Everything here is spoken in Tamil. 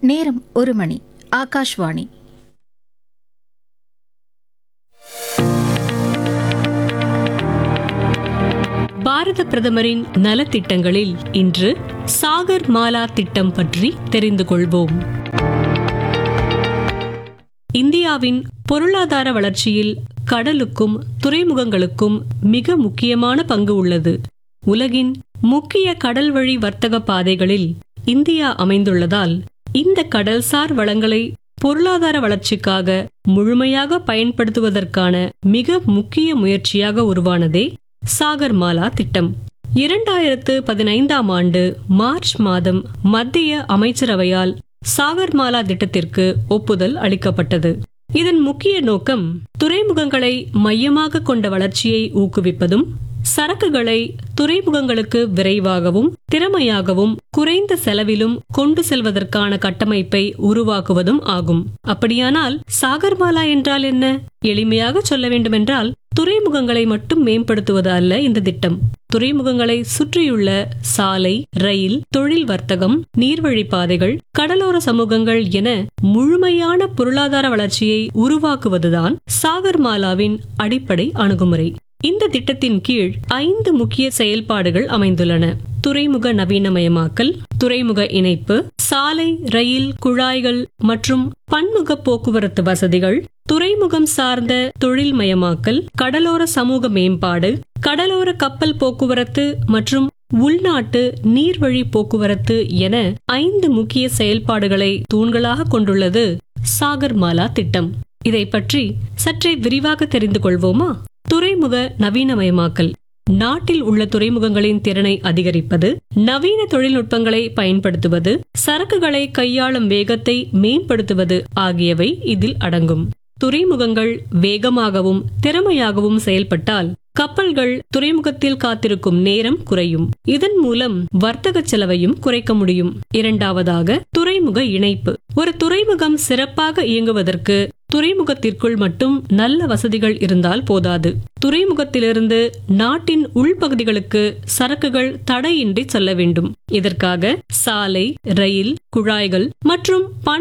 நேரம் ஒரு மணி ஆகாஷ்வாணி பாரத பிரதமரின் நலத்திட்டங்களில் இன்று சாகர் மாலா திட்டம் பற்றி தெரிந்து கொள்வோம் இந்தியாவின் பொருளாதார வளர்ச்சியில் கடலுக்கும் துறைமுகங்களுக்கும் மிக முக்கியமான பங்கு உள்ளது உலகின் முக்கிய கடல்வழி வர்த்தக பாதைகளில் இந்தியா அமைந்துள்ளதால் இந்த கடல்சார் வளங்களை பொருளாதார வளர்ச்சிக்காக முழுமையாக பயன்படுத்துவதற்கான மிக முக்கிய முயற்சியாக உருவானதே சாகர் மாலா திட்டம் இரண்டாயிரத்து பதினைந்தாம் ஆண்டு மார்ச் மாதம் மத்திய அமைச்சரவையால் சாகர்மாலா திட்டத்திற்கு ஒப்புதல் அளிக்கப்பட்டது இதன் முக்கிய நோக்கம் துறைமுகங்களை மையமாக கொண்ட வளர்ச்சியை ஊக்குவிப்பதும் சரக்குகளை துறைமுகங்களுக்கு விரைவாகவும் திறமையாகவும் குறைந்த செலவிலும் கொண்டு செல்வதற்கான கட்டமைப்பை உருவாக்குவதும் ஆகும் அப்படியானால் சாகர்மாலா என்றால் என்ன எளிமையாக சொல்ல வேண்டுமென்றால் துறைமுகங்களை மட்டும் மேம்படுத்துவது அல்ல இந்த திட்டம் துறைமுகங்களை சுற்றியுள்ள சாலை ரயில் தொழில் வர்த்தகம் நீர்வழி பாதைகள் கடலோர சமூகங்கள் என முழுமையான பொருளாதார வளர்ச்சியை உருவாக்குவதுதான் சாகர்மாலாவின் அடிப்படை அணுகுமுறை இந்த திட்டத்தின் கீழ் ஐந்து முக்கிய செயல்பாடுகள் அமைந்துள்ளன துறைமுக நவீனமயமாக்கல் துறைமுக இணைப்பு சாலை ரயில் குழாய்கள் மற்றும் பன்முக போக்குவரத்து வசதிகள் துறைமுகம் சார்ந்த தொழில்மயமாக்கல் கடலோர சமூக மேம்பாடு கடலோர கப்பல் போக்குவரத்து மற்றும் உள்நாட்டு நீர்வழி போக்குவரத்து என ஐந்து முக்கிய செயல்பாடுகளை தூண்களாக கொண்டுள்ளது சாகர்மாலா திட்டம் இதை பற்றி சற்றே விரிவாக தெரிந்து கொள்வோமா துறைமுக நவீனமயமாக்கல் நாட்டில் உள்ள துறைமுகங்களின் திறனை அதிகரிப்பது நவீன தொழில்நுட்பங்களை பயன்படுத்துவது சரக்குகளை கையாளும் வேகத்தை மேம்படுத்துவது ஆகியவை இதில் அடங்கும் துறைமுகங்கள் வேகமாகவும் திறமையாகவும் செயல்பட்டால் கப்பல்கள் துறைமுகத்தில் காத்திருக்கும் நேரம் குறையும் இதன் மூலம் வர்த்தக செலவையும் குறைக்க முடியும் இரண்டாவதாக துறைமுக இணைப்பு ஒரு துறைமுகம் சிறப்பாக இயங்குவதற்கு துறைமுகத்திற்குள் மட்டும் நல்ல வசதிகள் இருந்தால் போதாது துறைமுகத்திலிருந்து நாட்டின் உள்பகுதிகளுக்கு சரக்குகள் தடையின்றி செல்ல வேண்டும் இதற்காக சாலை ரயில் குழாய்கள் மற்றும் பன்